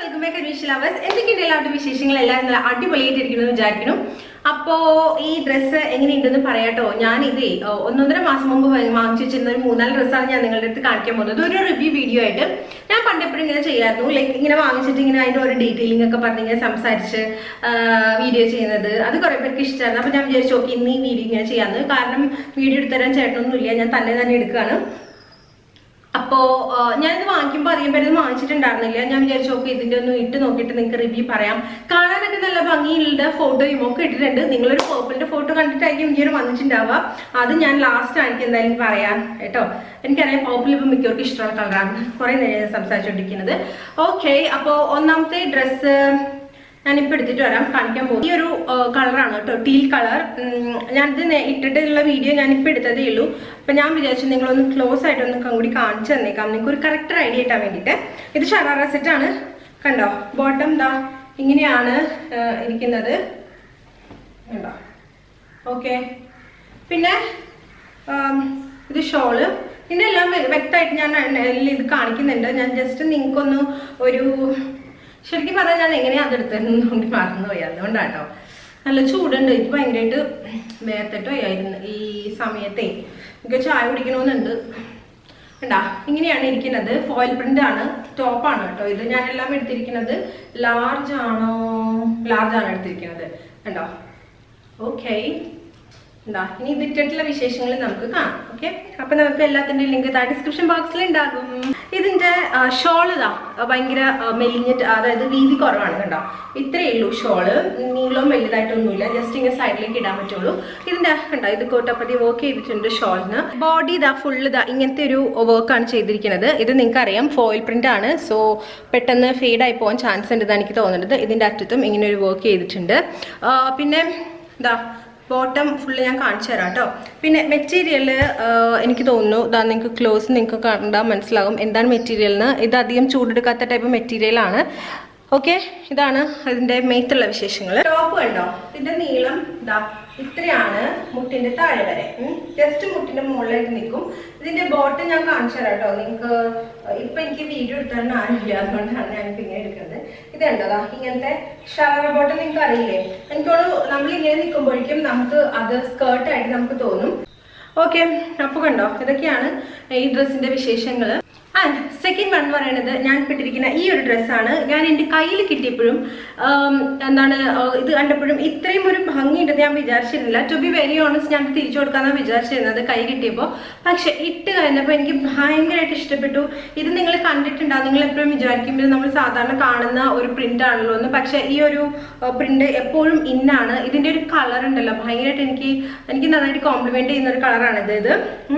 Welcome back admission lovers എന്തൊക്കെയുണ്ട് എല്ലാവരുടെ വിശേഷങ്ങൾ എല്ലാവരും നല്ല അടിപൊളിയായിട്ടിരിക്കുന്നു വിചാരിക്കുന്നു അപ്പോ ഈ ഡ്രസ്സ് എങ്ങനെയുണ്ടെന്ന് പറയാട്ടോ ഞാൻ ഇതേ ഏർ, ഒന്നൊന്നര മാസം മുമ്പ് വാങ്ങി- വാങ്ങിച്ചു വെച്ചിരുന്ന ഒരു മൂന്നാല് ഡ്രസ്സാണ് ഞാൻ നിങ്ങളുടെ അടുത്ത് കാണിക്കാൻ പോകുന്നത് ഒരു റിവ്യൂ വീഡിയോ ആയിട്ട് ഞാൻ പണ്ടെപ്പോഴും ഇങ്ങനെ ചെയ്യായിരുന്നു ലൈക്ക് ഇങ്ങനെ വാങ്ങിച്ചിട്ട് ഇങ്ങനെ അതിന്റെ ഒരു ഡീറ്റെയിലിംഗ് ഒക്കെ പറഞ്ഞ് ഇങ്ങനെ സംസാരിച്ച് വീഡിയോ ചെയ്യുന്നത് അത് കുറെ പേർക്ക് ഇഷ്ടമായിരുന്നു അപ്പൊ ഞാൻ വിചാരിച്ചു ഓക്കെ ഇന്ന് ഈ വീഡിയോ ഇങ്ങനെ ചെയ്യാന്ന് കാരണം വീഡിയോ എടുത്തരാൻ ചേട്ടനൊന്നുമില്ല ഞാൻ തന്നെ തന്നെ എടുക്കുകയാണ് അപ്പോ ആ, ഞാനിത് വാങ്ങിക്കുമ്പോൾ അധികം പേര് ഇത് വാങ്ങിച്ചിട്ടുണ്ടായിരുന്നില്ല ഞാൻ വിചാരിച്ചു ഓക്കെ ഇതിന്റെ ഒന്ന് ഇട്ട് നോക്കിയിട്ട് നിങ്ങൾക്ക് റിവ്യൂ പറയാം കാണാനൊക്കെ നല്ല ഭംഗിയുള്ള ഫോട്ടോയും ഒക്കെ ഇട്ടിട്ടുണ്ട് നിങ്ങളൊരു പേർപ്പിളിന്റെ ഫോട്ടോ കണ്ടിട്ടായിരിക്കും ഈ ഒരു വന്നിട്ടുണ്ടാവുക അത് ഞാൻ ലാസ്റ്റ് ആയിരിക്കും എന്തായാലും പറയാം കേട്ടോ എനിക്കറിയാം പേർപ്പിൾ ഇപ്പം മിക്കവർക്കും ഇഷ്ടമുള്ള കളറാണ് കുറെ നേരം ഞാൻ സംസാരിച്ചുകൊണ്ടിരിക്കുന്നത് ഓക്കെ അപ്പോൾ ഒന്നാമത്തെ ഡ്രസ്സ് ഞാനിപ്പോൾ എടുത്തിട്ട് വരാം കാണിക്കാൻ പോകും ഈ ഒരു കളറാണ് കേട്ടോ ടീൽ കളർ ഞാനിത് നേ- ഇട്ടിട്ടുള്ള വീഡിയോ ഞാനിപ്പോൾ എടുത്തതേ ഉള്ളൂ അപ്പം ഞാൻ വിചാരിച്ചു നിങ്ങളൊന്ന് ക്ലോസ് ആയിട്ടൊന്ന് കൂടി കാണിച്ചു തന്നേക്കാം നിങ്ങൾക്ക് ഒരു കറക്റ്റ് ഐഡിയ കിട്ടാൻ വേണ്ടിയിട്ട് ഇത് ഷറാറ സെറ്റാണ് കണ്ടോ ബോട്ടം ദാ ഇങ്ങനെയാണ് ആ, ഇരിക്കുന്നത് കണ്ടോ ഓക്കെ പിന്നെ ആം, ഇത് ഷോള് ഇതിൻ്റെ എല്ലാം വ്യ- വ്യക്തമായിട്ട് ഞാൻ എല്ലാം ഇത് കാണിക്കുന്നുണ്ട് ഞാൻ ജസ്റ്റ് നിങ്ങൾക്കൊന്ന് ഒരു ശരിക്കും പറഞ്ഞാൽ ഞാൻ എങ്ങനെയാണ് അതെടുത്തതെന്ന് കൊണ്ട് മറന്നുപോയി അതുകൊണ്ടാട്ടോ നല്ല ചൂടുണ്ട് ഇത് ഭയങ്കരമായിട്ട് വേർത്തിട്ടോ ആയിരുന്നു ഈ സമയത്തെ എനിക്ക് ചായ കുടിക്കണമെന്നുണ്ട് കണ്ടാ ഇങ്ങനെയാണ് ഇരിക്കുന്നത് ഫോയിൽ പ്രിന്റ് ആണ് ടോപ്പാണ് കേട്ടോ ഇത് ഞാൻ എല്ലാം എടുത്തിരിക്കുന്നത് ലാർജ് ആണോ ലാർജ് ആണ് എടുത്തിരിക്കുന്നത് കണ്ടോ ഓക്കെ എന്താ ഇനി ഇതിട്ടുള്ള വിശേഷങ്ങൾ നമുക്ക് കാണാം ഓക്കെ അപ്പൊ നമുക്ക് എല്ലാത്തിന്റെ ലിങ്ക് ഇതാ ഡിസ്ക്രിപ്ഷൻ ബോക്സിൽ ഉണ്ടാകും ഇതിന്റെ ഷോൾ ഇതാ ഭയങ്കര ആ, മെലിഞ്ഞിട്ട് അതായത് വീതി കുറവാണ് കണ്ടോ ഇത്രയേ ഉള്ളൂ ഷോള് നീളവും വലുതായിട്ടൊന്നുമില്ല ജസ്റ്റ് ഇങ്ങനെ സൈഡിലേക്ക് ഇടാൻ പറ്റുള്ളൂ ഇതിന്റെ കണ്ടോ ഇത് കോട്ടപ്പതി വർക്ക് ചെയ്തിട്ടുണ്ട് ഷോളിന് ബോഡി ഇതാ ഫുൾ ഇതാ ഇങ്ങനത്തെ ഒരു വർക്കാണ് ചെയ്തിരിക്കുന്നത് ഇത് നിങ്ങൾക്ക് അറിയാം ഫോയിൽ പ്രിന്റ് ആണ് സോ പെട്ടെന്ന് ഫെയ്ഡ് ആയി പോകാൻ ചാൻസ് ഉണ്ടെന്ന് എനിക്ക് തോന്നുന്നത് ഇതിന്റെ അറ്റത്തും ഇങ്ങനെ ഒരു വർക്ക് ചെയ്തിട്ടുണ്ട് ആ, പിന്നെ ഇതാ ബോട്ടം ഫുള്ള് ഞാൻ കാണിച്ചു തരാം കേട്ടോ പിന്നെ മെറ്റീരിയൽ എനിക്ക് തോന്നുന്നു ഇതാ നിങ്ങൾക്ക് ക്ലോസ് നിങ്ങൾക്ക് കണ്ടാൽ മനസ്സിലാകും എന്താണ് മെറ്റീരിയൽ എന്ന് ഇത് അധികം ചൂടെടുക്കാത്ത ടൈപ്പ് മെറ്റീരിയൽ ആണ് ഓക്കെ ഇതാണ് ഇതിന്റെ മേത്തുള്ള വിശേഷങ്ങൾ ടോപ്പ് കണ്ടോ ഇതിന്റെ നീളം ഇതാ ഇത്രയാണ് മുട്ടിന്റെ താഴെ വരെ ജസ്റ്റ് മുട്ടിന്റെ മുകളിലായിട്ട് നിൽക്കും ഇതിന്റെ ബോട്ടം ഞാൻ കാണിച്ചു തരാം കേട്ടോ നിങ്ങൾക്ക് ഇപ്പൊ എനിക്ക് വീഡിയോ എടുത്താൽ ആരുമില്ല അതുകൊണ്ടാണ് ഞാനിപ്പോ ഇങ്ങനെ എടുക്കുന്നത് ഇത് കണ്ടോ ഇങ്ങനത്തെ ഷവർ ബോട്ടം നിങ്ങൾക്ക് അറിയില്ലേ എനിക്കോട് നമ്മൾ ഇങ്ങനെ നിൽക്കുമ്പോഴേക്കും നമുക്ക് അത് സ്കേർട്ടായിട്ട് നമുക്ക് തോന്നും ഓക്കെ അപ്പോൾ കണ്ടോ ഇതൊക്കെയാണ് ഈ ഡ്രസ്സിന്റെ വിശേഷങ്ങൾ ആൻഡ് സെക്കൻഡ് വൺ എന്ന് പറയുന്നത് ഞാൻ ഇട്ടിരിക്കുന്ന ഈ ഒരു ഡ്രസ്സാണ് ഞാൻ എൻ്റെ കയ്യിൽ കിട്ടിയപ്പോഴും ആം, എന്താണ് ആ, ഇത് കണ്ടപ്പോഴും ഇത്രയും ഒരു ഭംഗിയുണ്ടെന്ന് ഞാൻ വിചാരിച്ചിരുന്നില്ല ടു ബി വെരി ഓണസ്റ്റ് ഞാൻ തിരിച്ചു കൊടുക്കാമെന്നാണ് വിചാരിച്ചിരുന്നത് കൈ കിട്ടിയപ്പോൾ പക്ഷെ ഇട്ട് കഴിഞ്ഞപ്പോൾ എനിക്ക് ഭയങ്കരമായിട്ട് ഇഷ്ടപ്പെട്ടു ഇത് നിങ്ങൾ കണ്ടിട്ടുണ്ടാവും നിങ്ങൾ എപ്പോഴും വിചാരിക്കുമ്പോൾ നമ്മൾ സാധാരണ കാണുന്ന ഒരു പ്രിന്റ് ആണല്ലോ എന്ന് പക്ഷെ ഈ ഒരു പ്രിന്റ് എപ്പോഴും ഇന്നാണ് ഇതിന്റെ ഒരു കളർ ഉണ്ടല്ലോ ഭയങ്കരമായിട്ട് എനിക്ക് എനിക്ക് നന്നായിട്ട് കോംപ്ലിമെന്റ് ചെയ്യുന്ന ഒരു കളറാണ് ഇത് ഇത്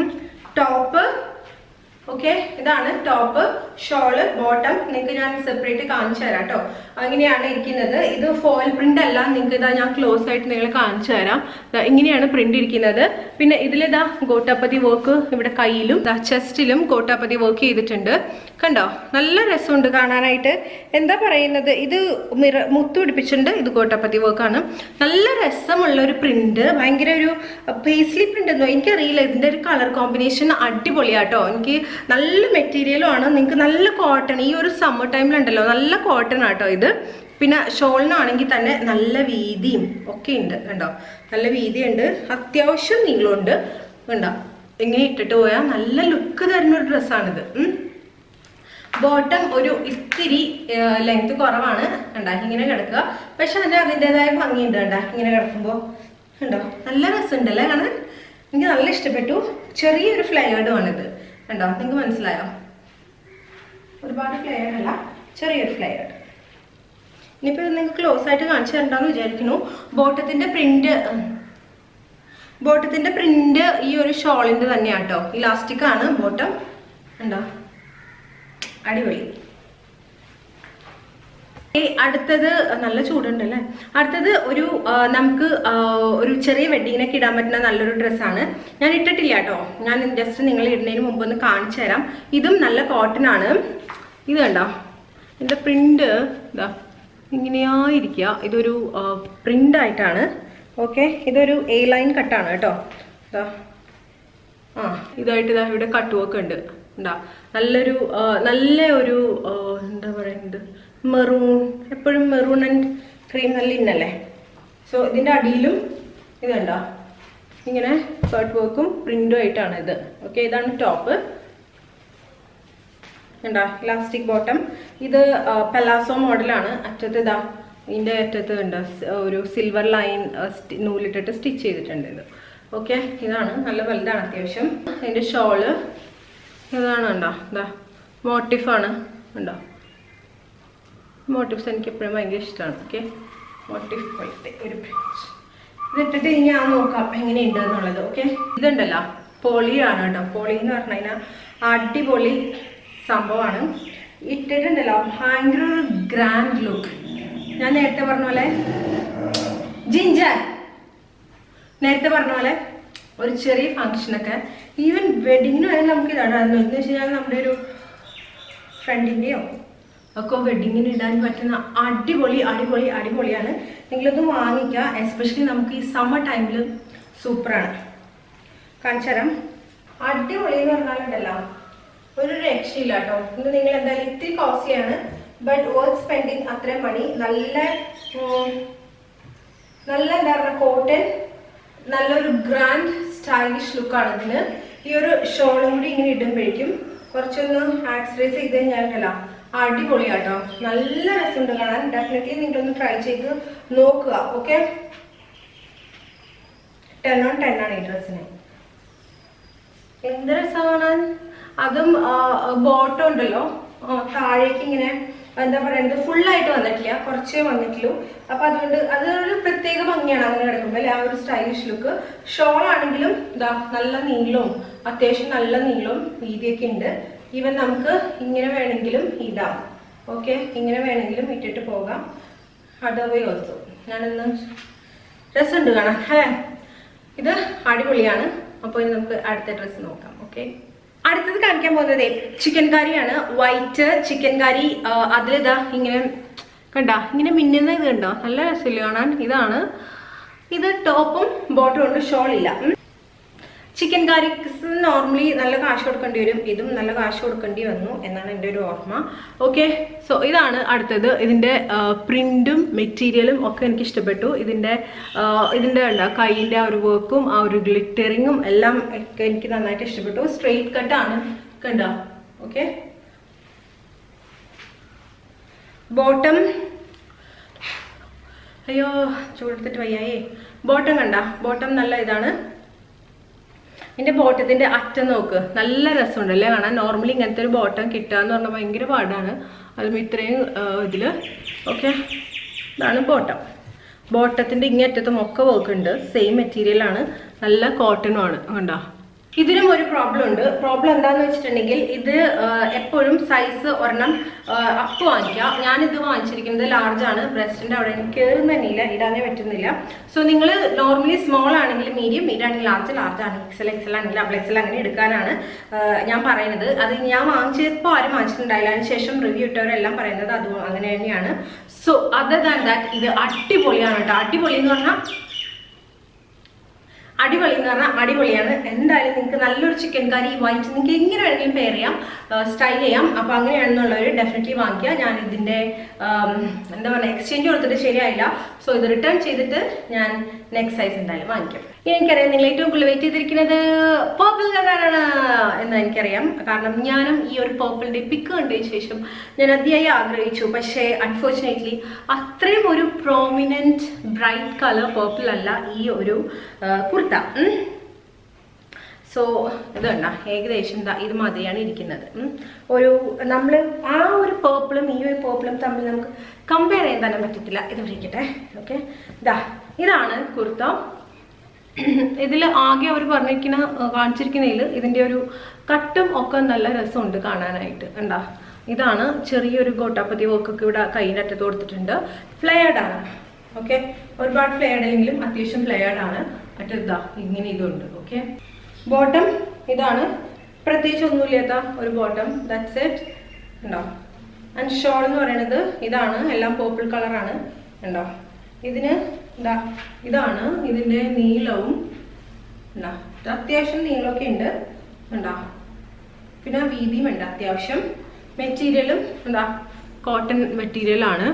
ടോപ്പ് ഓക്കെ ഇതാണ് ടോപ്പ് ഷോള് ബോട്ടം നിങ്ങൾക്ക് ഞാൻ സെപ്പറേറ്റ് കാണിച്ചു തരാം കേട്ടോ അങ്ങനെയാണ് ഇരിക്കുന്നത് ഇത് ഫോയിൽ പ്രിന്റ് അല്ല നിങ്ങൾക്ക് ഇതാ ഞാൻ ക്ലോസ് ആയിട്ട് നിങ്ങൾ കാണിച്ചു തരാം ദാ ഇങ്ങനെയാണ് പ്രിന്റ് ഇരിക്കുന്നത് പിന്നെ ഇതിലിതാ ഗോട്ടാപ്പതി വർക്ക് ഇവിടെ കയ്യിലും ദാ ചെസ്റ്റിലും ഗോട്ടാപ്പതി വർക്ക് ചെയ്തിട്ടുണ്ട് കണ്ടോ നല്ല രസമുണ്ട് കാണാനായിട്ട് എന്താ പറയുന്നത് ഇത് മിറ മുത്തു പിടിപ്പിച്ചിട്ടുണ്ട് ഇത് ഗോട്ടാപ്പതി വർക്കാണ് നല്ല രസമുള്ള ഒരു പ്രിന്റ് ഭയങ്കര ഒരു പേസ്ലി പ്രിന്റ് എന്നോ എനിക്കറിയില്ല ഇതിന്റെ ഒരു കളർ കോമ്പിനേഷൻ അടിപൊളിയാട്ടോ എനിക്ക് നല്ല മെറ്റീരിയലും ആണ് നിങ്ങൾക്ക് നല്ല കോട്ടൺ ഈ ഒരു സമ്മർ ടൈമിലുണ്ടല്ലോ നല്ല കോട്ടൺ ആട്ടോ ഇത് പിന്നെ ഷോളിനാണെങ്കിൽ തന്നെ നല്ല വീതിയും ഒക്കെ ഉണ്ട് കണ്ടോ നല്ല വീതിയുണ്ട് അത്യാവശ്യം നീളമുണ്ട് കണ്ടോ ഇങ്ങനെ ഇട്ടിട്ട് പോയാൽ നല്ല ലുക്ക് തരുന്ന ഒരു ഡ്രസ്സാണിത് ഉം. ബോട്ടം ഒരു ഇത്തിരി ലെങ്ത് കുറവാണ് കണ്ടാ ഇങ്ങനെ കിടക്കുക പക്ഷെ അതിന് അതിൻ്റെതായ ഭംഗിയുണ്ട് കണ്ടാ ഇങ്ങനെ കിടക്കുമ്പോൾ കണ്ടോ നല്ല രസമുണ്ട് അല്ലേ കാണാൻ എനിക്ക് നല്ല ഇഷ്ടപ്പെട്ടു ചെറിയൊരു ഫ്ലെയർഡും ആണിത് കണ്ടോ നിങ്ങൾക്ക് മനസ്സിലായോ ഒരുപാട് ഫ്ലെയർ അല്ല ചെറിയൊരു ഫ്ലെയർ ഇനിയിപ്പോൾ ഇത് നിങ്ങൾക്ക് ക്ലോസ് ആയിട്ട് കാണിച്ചു തരണ്ടെന്ന് വിചാരിക്കുന്നു ബോട്ടത്തിന്റെ പ്രിന്റ് ബോട്ടത്തിന്റെ പ്രിന്റ് ഈ ഒരു ഷോളിന്റെ തന്നെയാണ് കേട്ടോ ഇലാസ്റ്റിക് ആണ് ബോട്ടം ഉണ്ടോ അടിപൊളി ഏ, അടുത്തത് നല്ല ചൂടുണ്ട് അല്ലേ അടുത്തത് ഒരു ആ, നമുക്ക് ആ, ഒരു ചെറിയ വെഡിങ്ങിനൊക്കെ ഇടാൻ പറ്റുന്ന നല്ലൊരു ഡ്രസ്സാണ് ഞാൻ ഇട്ടിട്ടില്ല കേട്ടോ ഞാൻ ജസ്റ്റ് നിങ്ങൾ ഇടുന്നതിന് മുമ്പ് ഒന്ന് കാണിച്ചു തരാം ഇതും നല്ല കോട്ടൺ ആണ് ഇത് കണ്ടോ ഇതിൻ്റെ പ്രിന്റ് ഇതാ ഇങ്ങനെയായിരിക്കുക ഇതൊരു പ്രിന്റ് ആയിട്ടാണ് ഓക്കെ ഇതൊരു എ ലൈൻ കട്ടാണ് കേട്ടോ ഇതാ ആ ഇതായിട്ട് ഇതാ ഇവിടെ കട്ട് വർക്ക് ഉണ്ട് ഉണ്ടാ നല്ലൊരു ആ, നല്ല ഒരു ആ, എന്താ പറയുന്നത് മെറൂൺ എപ്പോഴും മെറൂൺ ആൻഡ് ക്രീം നല്ല ഇന്നല്ലേ സോ ഇതിൻ്റെ അടിയിലും ഇതുണ്ടോ ഇങ്ങനെ കട്ട് വർക്കും പ്രിന്റും ആയിട്ടാണ് ഇത് ഓക്കെ ഇതാണ് ടോപ്പ് ഉണ്ടോ ഇലാസ്റ്റിക് ബോട്ടം ഇത് പെലാസോ മോഡലാണ് അറ്റത്ത് ഇതാ ഇതിൻ്റെ അറ്റത്ത് ഉണ്ട് ഒരു സിൽവർ ലൈൻ നൂലിട്ടിട്ട് സ്റ്റിച്ച് ചെയ്തിട്ടുണ്ട് ഇത് ഓക്കെ ഇതാണ് നല്ല വലുതാണ് അത്യാവശ്യം അതിൻ്റെ ഷോള് ഇതാണ് ഉണ്ടോ ഇതാ മോട്ടിഫാണ് ഉണ്ടോ മോട്ടിഫ്സ് എനിക്ക് എപ്പോഴും ഭയങ്കര ഇഷ്ടമാണ് ഓക്കെ മോട്ടിഫ് പോലത്തെ ഒരു പ്രിന്റ് ഇതിട്ടിട്ട് ഇനി ഞാൻ നോക്കാം എങ്ങനെയുണ്ട് എന്നുള്ളത് ഓക്കെ ഇതുണ്ടല്ലോ പോളിയാണ് കേട്ടോ പോളി എന്ന് പറഞ്ഞു കഴിഞ്ഞാൽ അടിപൊളി സംഭവമാണ് ഇട്ടിട്ടുണ്ടല്ലോ ഭയങ്കര ഒരു ഗ്രാൻഡ് ലുക്ക് ഞാൻ നേരത്തെ പറഞ്ഞ പോലെ ജിഞ്ചർ നേരത്തെ പറഞ്ഞ പോലെ ഒരു ചെറിയ ഫങ്ഷനൊക്കെ ഈവൻ വെഡിങ്ങിന് വരെ നമുക്ക് ഇതാണ് എന്ന് വെച്ച് കഴിഞ്ഞാൽ നമ്മുടെ ഒരു ഫ്രണ്ടിൻ്റെയോ ഒക്കെ വെഡിങ്ങിന് ഇടാൻ പറ്റുന്ന അടിപൊളി അടിപൊളി അടിപൊളിയാണ് നിങ്ങളത് വാങ്ങിക്കുക എസ്പെഷ്യലി നമുക്ക് ഈ സമ്മർ ടൈമിൽ സൂപ്പറാണ് കാണിച്ചു തരാം അടിപൊളി എന്ന് പറഞ്ഞാലുണ്ടല്ലോ ഒരു രക്ഷയില്ല കേട്ടോ ഇത് നിങ്ങൾ എന്തായാലും ഇത്തിരി കോസ്റ്റ്ലിയാണ് ബട്ട് വർത്ത് സ്പെൻഡിങ് അത്രയും മണി നല്ല ഉം, നല്ല എന്താ പറയുക കോട്ടൺ നല്ലൊരു ഗ്രാൻഡ് സ്റ്റൈലിഷ് ലുക്കാണ് ഇതിന് ഈ ഒരു ഷോളും കൂടി ഇങ്ങനെ ഇടുമ്പോഴേക്കും കുറച്ചൊന്ന് ആക്സറൈസ് ചെയ്ത് കഴിഞ്ഞാലല്ല അടിപൊളിയാട്ടോ നല്ല രസമുണ്ട് കാണാൻ ഡെഫിനറ്റ്ലി നിങ്ങളൊന്ന് ട്രൈ ചെയ്ത് നോക്കുക ഓക്കെ ടെൻ ഓൺ ടെൻ ആണ് ഈ ഡ്രസ്സിന് എന്ത് രസം കാണാൻ അതും ബോട്ടം ഉണ്ടല്ലോ ആ, താഴേക്ക് ഇങ്ങനെ എന്താ പറയുന്നത് full ആയിട്ട് വന്നിട്ടില്ല കുറച്ചേ വന്നിട്ടുള്ളൂ അപ്പൊ അതുകൊണ്ട് അതൊരു പ്രത്യേക ഭംഗിയാണ് അങ്ങനെ കിടക്കുമ്പോൾ അല്ലെ ആ ഒരു സ്റ്റൈലിഷ് ലുക്ക് ഷോൾ ആണെങ്കിലും ഇതാ നല്ല നീളവും അത്യാവശ്യം നല്ല നീളവും വീതിയൊക്കെ ഉണ്ട് ഈവൻ നമുക്ക് ഇങ്ങനെ വേണമെങ്കിലും ഇടാം ഓക്കെ ഇങ്ങനെ വേണമെങ്കിലും ഇട്ടിട്ട് പോകാം അതവേ ഓൾസോ ഞാനൊന്ന് രസമുണ്ട് കാണാൻ അല്ലേ ഇത് അടിപൊളിയാണ് അപ്പോൾ ഇനി നമുക്ക് അടുത്ത ഡ്രസ്സ് നോക്കാം ഓക്കെ അടുത്തത് കാണിക്കാൻ പോകുന്നത് ചിക്കൻ കറിയാണ് വൈറ്റ് ചിക്കൻ കറി അതിലിതാ ഇങ്ങനെ കണ്ട ഇങ്ങനെ മിന്നുന്ന ഇത് കണ്ടോ നല്ല രസമില്ല കാണാൻ ഇതാണ് ഇത് ടോപ്പും ബോട്ടും ഉണ്ട് ഷോൾ ഇല്ല ഉം. ചിക്കൻ കറിക്ക് നോർമലി നല്ല കാശ് കൊടുക്കേണ്ടി വരും ഇതും നല്ല കാശ് കൊടുക്കേണ്ടി വന്നു എന്നാണ് എൻ്റെ ഒരു ഓർമ്മ ഓക്കെ സോ ഇതാണ് അടുത്തത് ഇതിൻ്റെ പ്രിന്റും മെറ്റീരിയലും ഒക്കെ എനിക്ക് ഇഷ്ടപ്പെട്ടു ഇതിൻ്റെ ആ, ഇതിൻ്റെ എന്താ കൈയിൻ്റെ ആ ഒരു വർക്കും ആ ഒരു ഗ്ലിറ്ററിങ്ങും എല്ലാം ഒക്കെ എനിക്ക് നന്നായിട്ട് ഇഷ്ടപ്പെട്ടു സ്ട്രെയിറ്റ് കട്ടാണ് കണ്ടോ ഓക്കെ ബോട്ടം അയ്യോ ചൂടെടുത്തിട്ട് വയ്യായേ ബോട്ടം കണ്ട ബോട്ടം നല്ല ഇതാണ് ഇതിന്റെ ബോട്ടത്തിന്റെ അറ്റം നോക്ക് നല്ല രസമുണ്ടല്ലേ കാണാൻ നോർമലി ഇങ്ങനത്തെ ഒരു ബോട്ടം കിട്ടുക എന്ന് പറഞ്ഞാൽ ഭയങ്കര പാടാണ് അതും ഇത്രയും ആ, ഇതില് ഓക്കെ ഇതാണ് ബോട്ടം ബോട്ടത്തിന്റെ ഇങ്ങറ്റത്തും ഒക്കെ വർക്ക് ഉണ്ട് സെയിം മെറ്റീരിയൽ ആണ് നല്ല കോട്ടണും ആണ് കണ്ടോ ഇതിനും ഒരു പ്രോബ്ലം ഉണ്ട് പ്രോബ്ലം എന്താന്ന് വെച്ചിട്ടുണ്ടെങ്കിൽ ഇത് ആ, എപ്പോഴും സൈസ് ഒരെണ്ണം അപ്പ് വാങ്ങിക്കുക ഞാനിത് വാങ്ങിച്ചിരിക്കുന്നത് ലാർജ് ആണ് ബ്രസ്റ്റിന്റെ അവിടെ എനിക്ക് കയറുന്ന തന്നെയില്ല ഇടാനേ പറ്റുന്നില്ല സോ നിങ്ങൾ നോർമലി സ്മോൾ ആണെങ്കിൽ മീഡിയം മീഡിയം ആണെങ്കിൽ ലാർജ് ലാർജ് ആണ് എക്സൽ എക്സൽ ആണെങ്കിൽ ഡബിൾ എക്സൽ അങ്ങനെ എടുക്കാനാണ് ആ, ഞാൻ പറയുന്നത് അത് ഞാൻ വാങ്ങിച്ചപ്പോൾ ആരും വാങ്ങിച്ചിട്ടുണ്ടായില്ല അതിന് ശേഷം റിവ്യൂ ഇട്ടവരെല്ലാം പറയുന്നത് അത് അങ്ങനെ തന്നെയാണ് സോ അതർ ദാൻ ദാറ്റ് ഇത് അടിപൊളിയാണ് കേട്ടോ അടിപൊളി എന്ന് പറഞ്ഞാൽ അടിപൊളി എന്ന് പറഞ്ഞാൽ അടിപൊളിയാണ് എന്തായാലും നിങ്ങൾക്ക് നല്ലൊരു ചിക്കൻ കറി വൈറ്റ് നിങ്ങൾക്ക് എങ്ങനെ വേണമെങ്കിലും പെയർ ചെയ്യാം സ്റ്റൈൽ ചെയ്യാം അപ്പോൾ അങ്ങനെയാണെന്നുള്ളവർ ഡെഫിനറ്റ്ലി വാങ്ങിക്കുക ഞാൻ ഇതിൻ്റെ ആം, എന്താ പറയുക എക്സ്ചേഞ്ച് കൊടുത്തിട്ട് ശരിയായില്ല സോ ഇത് റിട്ടേൺ ചെയ്തിട്ട് ഞാൻ നെക്സ്റ്റ് സൈസ് എന്തായാലും വാങ്ങിക്കും ഇനി എനിക്കറിയാം നിങ്ങൾ ഏറ്റവും കൂടുതൽ വെയിറ്റ് ചെയ്തിരിക്കുന്നത് പേർപ്പിൾ കളറാണ് എന്ന് എനിക്കറിയാം കാരണം ഞാനും ഈ ഒരു പേർപ്പിളിൻ്റെ പിക്ക് കണ്ടതിന് ശേഷം ഞാൻ അതിയായി ആഗ്രഹിച്ചു പക്ഷേ അൺഫോർച്ചുനേറ്റ്ലി അത്രയും ഒരു പ്രോമിനൻറ്റ് ബ്രൈറ്റ് കളർ പേർപ്പിൾ അല്ല ഈ ഒരു ആ, കുർത്ത ഉം. സോ ഇത് കണ്ട ഏകദേശം ദാ ഇത് മതിയാണ് ഇരിക്കുന്നത് ഉം. ഒരു നമ്മൾ ആ ഒരു പേർപ്പിളും ഈ ഒരു പേർപ്പിളും തമ്മിൽ നമുക്ക് കമ്പയർ ചെയ്യാൻ തന്നെ പറ്റത്തില്ല ഇത് ഇരിക്കട്ടെ ഓക്കെ ഇതാ ഇതാണ് കുർത്ത ഇതിൽ ആകെ അവർ പറഞ്ഞിരിക്കുന്ന ആ, കാണിച്ചിരിക്കുന്നതിൽ ഇതിൻ്റെ ഒരു കട്ടും ഒക്കെ നല്ല രസമുണ്ട് കാണാനായിട്ട് ഉണ്ടാ ഇതാണ് ചെറിയൊരു ഗോട്ടാപ്പതി വർക്കൊക്കെ ഇവിടെ കൈയിൻ്റെ അറ്റത്ത് കൊടുത്തിട്ടുണ്ട് ഫ്ലെയർഡ് ആണ് ഓക്കെ ഒരുപാട് ഫ്ലെയർഡ് അല്ലെങ്കിലും അത്യാവശ്യം ഫ്ലെയർഡ് ആണ് മറ്റേ ഇതാ ഇങ്ങനെ ഇതുണ്ട് ഓക്കെ ബോട്ടം ഇതാണ് പ്രത്യേകിച്ച് ഒന്നുമില്ലാത്ത ഒരു ബോട്ടം ദാറ്റ്സ് ഇറ്റ് ഉണ്ടോ ആൻഡ് ഷോൾ എന്ന് പറയുന്നത് ഇതാണ് എല്ലാം പേർപ്പിൾ കളറാണ് ഉണ്ടോ ഇതിന് ഇതാ ഇതാണ് ഇതിൻ്റെ നീളവും ഉണ്ടോ ഇത് അത്യാവശ്യം നീളമൊക്കെ ഉണ്ട് ഉണ്ടോ പിന്നെ വീതിയും ഉണ്ട് അത്യാവശ്യം മെറ്റീരിയലും എന്താ കോട്ടൺ മെറ്റീരിയലാണ്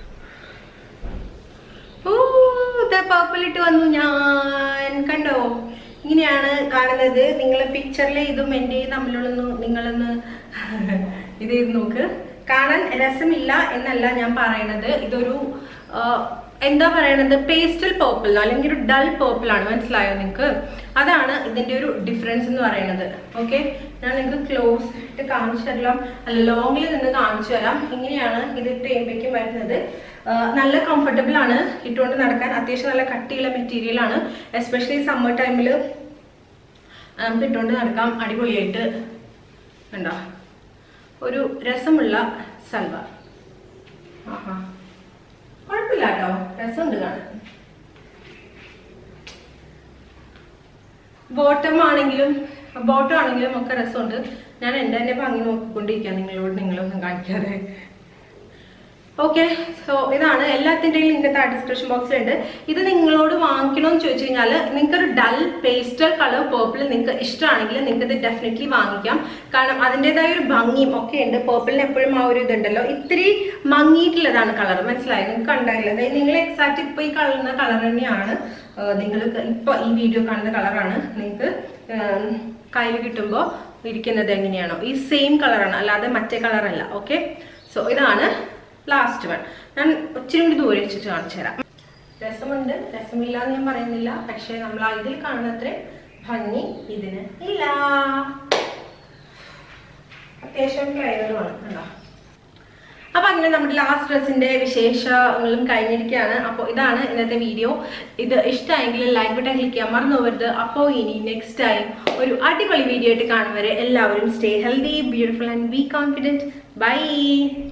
ഓ പർപ്പിൾ ഇട്ട് വന്നു ഞാൻ കണ്ടോ ഇങ്ങനെയാണ് കാണുന്നത് നിങ്ങൾ പിക്ചറിലെ ഇതും എൻ്റെ തമ്മിലുള്ളൊന്ന് നിങ്ങളൊന്ന് ഇത് ചെയ്ത് നോക്ക് കാണാൻ രസമില്ല എന്നല്ല ഞാൻ പറയണത് ഇതൊരു ആ, എന്താ പറയണത് പേസ്റ്റൽ പേർപ്പിൾ അല്ലെങ്കിൽ ഒരു ഡൾ പേർപ്പിൾ ആണ് മനസ്സിലായോ നിങ്ങൾക്ക് അതാണ് ഇതിന്റെ ഒരു ഡിഫറൻസ് എന്ന് പറയുന്നത് ഓക്കെ ഞാൻ നിങ്ങൾക്ക് ക്ലോസ് ഇട്ട് കാണിച്ചു തരാം അല്ല ലോങ്ങിൽ നിന്ന് കാണിച്ചു തരാം ഇങ്ങനെയാണ് ഇത് ഇട്ട് കഴിയുമ്പോഴേക്കും വരുന്നത് ആ, നല്ല കംഫർട്ടബിൾ ആണ് ഇട്ടുകൊണ്ട് നടക്കാൻ അത്യാവശ്യം നല്ല കട്ടിയുള്ള മെറ്റീരിയൽ ആണ് എസ്പെഷ്യലി സമ്മർ ടൈമിൽ നമുക്ക് ഇട്ടുകൊണ്ട് നടക്കാം അടിപൊളിയായിട്ട് ഉണ്ടോ ഒരു രസമുള്ള സൽവാർ ആഹാ കുഴപ്പമില്ല കേട്ടോ രസമുണ്ട് കാണാൻ ബോട്ടം ആണെങ്കിലും ബോട്ടം ആണെങ്കിലും ഒക്കെ രസമുണ്ട് ഞാൻ എൻ്റെ തന്നെ ഭംഗി നോക്കിക്കൊണ്ടിരിക്കുക നിങ്ങളോട് നിങ്ങളൊന്നും കാണിക്കാതെ ഓക്കെ സോ ഇതാണ് എല്ലാത്തിൻ്റെയും ലിങ്ക് താഴെ ഡിസ്ക്രിപ്ഷൻ ബോക്സിലുണ്ട് ഇത് നിങ്ങളോട് വാങ്ങിക്കണമെന്ന് ചോദിച്ചു കഴിഞ്ഞാൽ നിങ്ങൾക്ക് ഒരു ഡൾ പേസ്റ്റൽ കളർ പേർപ്പിൾ നിങ്ങൾക്ക് ഇഷ്ടമാണെങ്കിൽ നിങ്ങൾക്ക് ഇത് ഡെഫിനറ്റ്ലി വാങ്ങിക്കാം കാരണം അതിൻ്റെതായ ഒരു ഭംഗിയും ഒക്കെ ഉണ്ട് പേർപ്പിളിന് എപ്പോഴും ആ ഒരു ഇതുണ്ടല്ലോ ഇത്തിരി മങ്ങിയിട്ടുള്ളതാണ് കളർ മനസ്സിലായി നിങ്ങൾക്ക് കണ്ടായില്ല അതായത് നിങ്ങൾ എക്സാക്ട് ഇപ്പോൾ ഈ കളറുന്ന കളർ തന്നെയാണ് നിങ്ങൾ ഇപ്പോൾ ഈ വീഡിയോ കാണുന്ന കളറാണ് നിങ്ങൾക്ക് കയ്യിൽ കിട്ടുമ്പോൾ ഇരിക്കുന്നത് എങ്ങനെയാണോ ഈ സെയിം കളറാണ് അല്ലാതെ മറ്റേ കളറല്ല ഓക്കെ സോ ഇതാണ് ലാസ്റ്റ് വൺ ഞാൻ ഒത്തിരി കൂടി ദൂരെ വെച്ചിട്ട് കാണിച്ചു തരാം രസമുണ്ട് രസമില്ല എന്ന് ഞാൻ പറയുന്നില്ല പക്ഷേ നമ്മൾ ആ ഇതിൽ കാണുന്നത്ര ഭംഗി ഇതിന് ഇല്ല അത്യാവശ്യം ക്ലയറുമാണ് കണ്ടോ അപ്പൊ അങ്ങനെ നമ്മുടെ ലാസ്റ്റ് ഡ്രസ്സിന്റെ വിശേഷങ്ങളും കഴിഞ്ഞിരിക്കുകയാണ് അപ്പോൾ ഇതാണ് ഇന്നത്തെ വീഡിയോ ഇത് ഇഷ്ടമായെങ്കിൽ ലൈക്ക് ബട്ടൺ ക്ലിക്ക് ചെയ്യാൻ മറന്നു പോകരുത് അപ്പോൾ ഇനി നെക്സ്റ്റ് ടൈം ഒരു അടിപൊളി വീഡിയോ ആയിട്ട് കാണും വരെ എല്ലാവരും stay healthy beautiful and be confident by